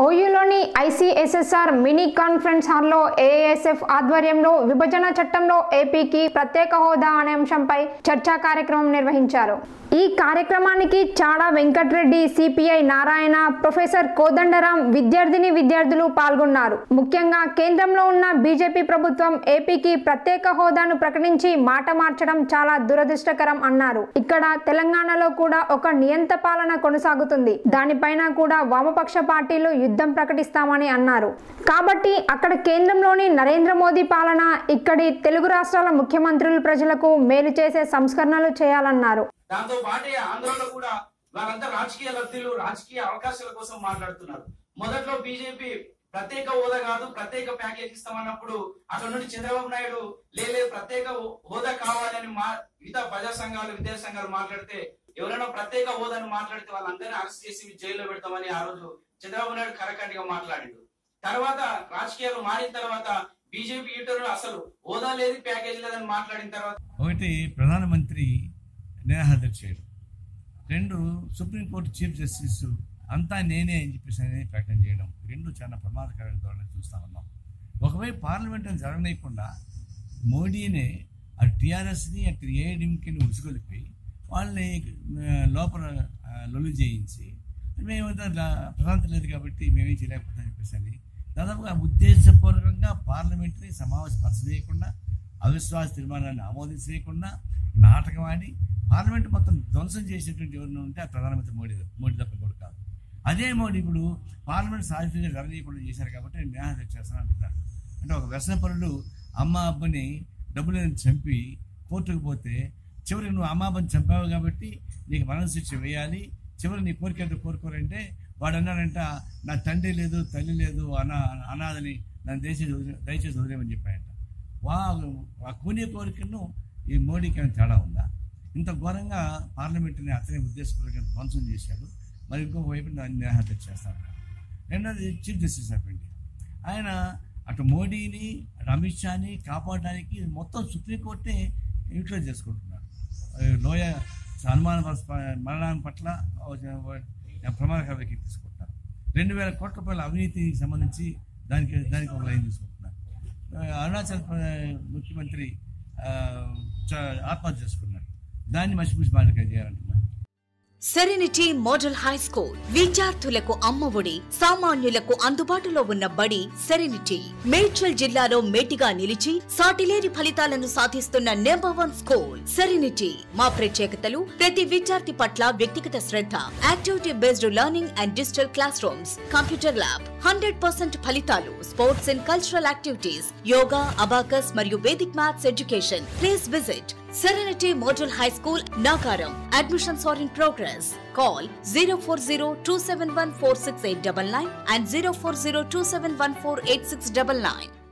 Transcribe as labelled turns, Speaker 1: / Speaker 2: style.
Speaker 1: ఓయూలోని ICSSR mini conference హాల్లో ASF ఆధ్వర్యంలో విభజన చట్టంలో ఏపీకి ప్రత్యేక హోదా అనే అంశంపై చర్చా కార్యక్రమం నిర్వహించారు ఈ కార్యక్రమానికి చాడా వెంకట్రెడ్డి సిపిఐ నారాయణ ప్రొఫెసర్ కోదండరాం విద్యార్థిని విద్యార్థులు పాల్గొన్నారు ముఖ్యంగా కేంద్రంలో ఉన్న బీజేపీ ప్రభుత్వం ఏపీకి ప్రత్యేక హోదాను ప్రకటించి మాట మార్చడం చాలా దురదృష్టకరం అన్నారు ఇక్కడ తెలంగాణలో కూడా ఒక నియంత పాలన కొనసాగుతుంది దానిపైన కూడా వామపక్ష పార్టీలు యుద్ధం ప్రకటిస్తామని అన్నారు కాబట్టి అక్కడ కేంద్రంలోని నరేంద్ర మోదీ పాలన ఇక్కడి తెలుగు రాష్ట్రాల ముఖ్యమంత్రులు ప్రజలకు మేలు చేసే సంస్కరణలు చేయాలన్నారు
Speaker 2: దాంతో పాటే ఆంధ్రలో కూడా వాళ్ళంతా రాజకీయ లబ్ధిలు రాజకీయ అవకాశాల కోసం మాట్లాడుతున్నారు మొదట్లో బీజేపీ ప్రత్యేక హోదా కాదు ప్రత్యేక ప్యాకేజ్ ఇస్తామన్నప్పుడు అక్కడ నుండి చంద్రబాబు నాయుడు లేలే ప్రత్యేక హో- హోదా కావాలని మా మిగతా ప్రజా సంఘాలు విద్యా సంఘాలు మాట్లాడితే ఎవరైనా ప్రత్యేక హోదాను మాట్లాడితే వాళ్ళందరినీ అరెస్ట్ చేసి జైల్లో పెడతామని ఆ రోజు చంద్రబాబు నాయుడు కరకంటిగా మాట్లాడిండు తర్వాత రాజకీయాలు మారిన తర్వాత బీజేపీ ఇటర్లు అసలు హోదా లేదు ప్యాకేజ్ లేదని మాట్లాడిన తర్వాత
Speaker 3: ఒకటి ప్రధానమంత్రి నిరాహార చేయడం రెండు సుప్రీంకోర్టు చీఫ్ జస్టిస్ అంతా నేనే అని చెప్పేసి అనేది ప్రకటన చేయడం రెండు చాలా ప్రమాదకరమైన ధోరణి చూస్తా ఉన్నాం ఒకవైపు పార్లమెంట్ జరగనీయకుండా మోడీనే అటు టీఆర్ఎస్ని అటు ఏఐడిఎంకేని ఉసుగొలిపి వాళ్ళని ఆ, లోపల ఆ, లొల్లు చేయించి మేమంతా లా- ప్రశాంతం లేదు కాబట్టి మేమేం చేయలేకపోతాం చెప్పేసి అని దాదాపుగా ఉద్దేశపూర్వకంగా పార్లమెంట్ని సమావేశపరచలేయకుండా అవిశ్వాస తీర్మానాన్ని ఆమోదించలేకుండా నాటకం ఆడి పార్లమెంట్ మొత్తం ధ్వంసం చేసేటువంటి ఎవరిని ఉంటే ఆ ప్రధానమంత్రి మోడీ మోడీ తప్ప కూడా కాదు అదే మోడీ ఇప్పుడు పార్లమెంట్ సాధితంగా జరగనీయకుండా చేశారు కాబట్టి న్యాయం చేస్తాను అంటున్నారు అంటే ఒక వ్యసనపరుడు అమ్మ అబ్బని డబ్బులను చంపి కోర్టుకు పోతే చివరికి నువ్వు అమ్మ అబ్బని చంపావు కాబట్టి నీకు మరణ శిక్ష వేయాలి చివరి నీ కోరిక ఏంటో కోరుకోరంటే వాడు అన్నాడంట నా తండ్రి లేదు తల్లి లేదు అనా అనాథని నన్ను దయచేసి వదిలే- దయచేసి వదిలేమని చెప్పాయంట వా ఆ కూనే కోరికను ఈ మోడీకి ఏమైనా తేడా ఉందా ఇంత ఘోరంగా పార్లమెంటుని అతనే ఉద్దేశపూర్వకంగా ధ్వంసం చేశాడు మరి ఇంకొక వైపు దాన్ని నిరాహార చేస్తాను రెండోది చీఫ్ జస్టిస్ ఆఫ్ ఇండియా ఆయన అటు మోడీని అటు అమిత్ షాని కాపాడడానికి మొత్తం సుప్రీంకోర్టే యూటిలైజ్ చేసుకుంటున్నారు ఆ, లోయ అనుమాన మరణాన్ని పట్ల ప్రమాదకరకి తీసుకుంటున్నారు రెండు వేల కోట్ల రూపాయల అవినీతికి సంబంధించి దానికి దానికి ఒక లైన్ తీసుకుంటున్నారు ఆ, అరుణాచల్ ప్ర- ముఖ్యమంత్రి ఆ, చ- ఆత్మహత్య చేసుకున్నాడు దాన్ని మసిపూసి బాధ్యత చేయాలంటున్నారు
Speaker 4: సెరెనిటీ మోడల్ హై స్కూల్ విద్యార్థులకు అమ్మఒడి సామాన్యులకు అందుబాటులో ఉన్న బడి సెరెనిటీ మేడ్చల్ జిల్లాలో మేటిగా నిలిచి సాటిలేని ఫలితాలను సాధిస్తున్న నెంబర్ వన్ స్కూల్ సెరెనిటీ మా ప్రత్యేకతలు ప్రతి విద్యార్థి పట్ల వ్యక్తిగత శ్రద్ధ activity based learning and digital classroom computer lab hundred percent ఫలితాలు sports and cultural activities yoga abacus మరియు vedic maths education please visit Serenity Model High School, Nagaram. Admissions are in progress. Call 040 and 040 271 48699.